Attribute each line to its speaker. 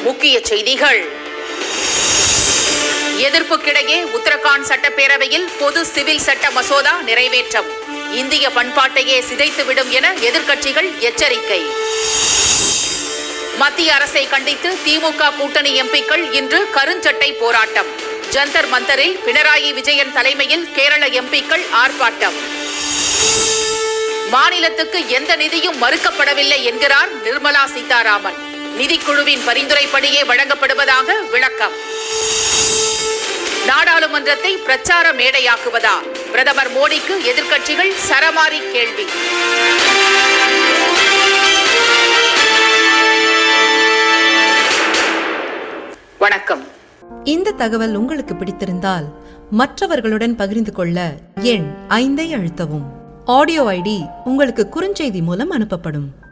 Speaker 1: முக்கிய செய்திகள் எதிர்ப்புக்கிடையே உத்தரகாண்ட் சட்டப்பேரவையில் பொது சிவில் சட்ட மசோதா நிறைவேற்றம் இந்திய பண்பாட்டையே சிதைத்துவிடும் என எதிர்க்கட்சிகள் எச்சரிக்கை மத்திய அரசை கண்டித்து திமுக கூட்டணி எம்பிக்கள் இன்று கருஞ்சட்டை போராட்டம் ஜந்தர் மந்தரில் பினராயி விஜயன் தலைமையில் கேரள எம்பிக்கள் ஆர்ப்பாட்டம் மாநிலத்துக்கு எந்த நிதியும் மறுக்கப்படவில்லை என்கிறார் நிர்மலா சீதாராமன் நிதிக்குழுவின் பரிந்துரைப்படியே வழங்கப்படுவதாக விளக்கம் நாடாளுமன்றத்தை பிரச்சார மேடையாக்குவதா பிரதமர் மோடிக்கு எதிர்க்கட்சிகள் சரமாரி கேள்வி வணக்கம்
Speaker 2: இந்த தகவல் உங்களுக்கு பிடித்திருந்தால் மற்றவர்களுடன் பகிர்ந்து கொள்ள எண் ஐந்தை அழுத்தவும் ஆடியோ ஐடி உங்களுக்கு குறுஞ்செய்தி மூலம் அனுப்பப்படும்